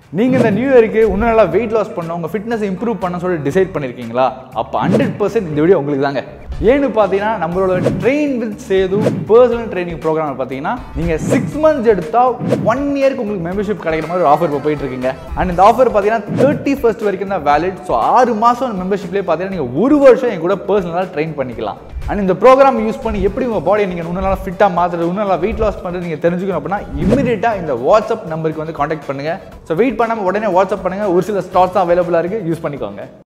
நீங்க இந்த நியூ இயருக்கு இன்னும் நல்லா வெயிட் லாஸ் பண்ண உங்க ஃபிட்னஸ் இம்ப்ரூவ் பண்ண சொல்லி டிசைட் பண்ணிருக்கீங்களா அப்ப ஹண்ட்ரட் பர்சன்ட் இந்த வீடியோ உங்களுக்கு தாங்க ஏன்னு பார்த்தீங்கன்னா நம்மளோட train with Sethu personal training program பார்த்தீங்கன்னா நீங்க சிக்ஸ் மந்த்ஸ் எடுத்தா ஒன் இயருக்கு உங்களுக்கு மெம்பர்ஷிப் கிடைக்கிற மாதிரி ஒரு ஆஃபர் இப்போ போயிட்டு இருக்குங்க அண்ட் இந்த ஆஃபர் பார்த்தீங்கன்னா தேர்ட்டி ஃபர்ஸ்ட் வரைக்கும் தான் வேலிட் ஸோ ஆறு மாசம் மெம்பர்ஷிப்லேயே பார்த்தீங்கன்னா நீங்க ஒரு வருஷம் என் கூட பர்சனலாக ட்ரெயின் பண்ணிக்கலாம் அண்ட் இந்த ப்ரோக்ராம் யூஸ் பண்ணி எப்படி உங்கள் பாடியை நீங்கள் இன்னும் நல்லா ஃபிட்டாக மாற்றுறது இன்னும் நல்லா வெயிட் லாஸ் பண்ணுறது நீங்கள் தெரிஞ்சுக்கணும் அப்படின்னா இமீடியட்டாக இந்த வாட்ஸ்அப் நம்பருக்கு வந்து காண்டாக்ட் பண்ணுங்கள் ஸோ வெயிட் பண்ணாமல் உடனே வாட்ஸ்அப் பண்ணுங்கள் ஒரு சில ஸ்டார்ட்ஸ் தான் அவைலபிளாக இருக்குது யூஸ் பண்ணிக்கோங்க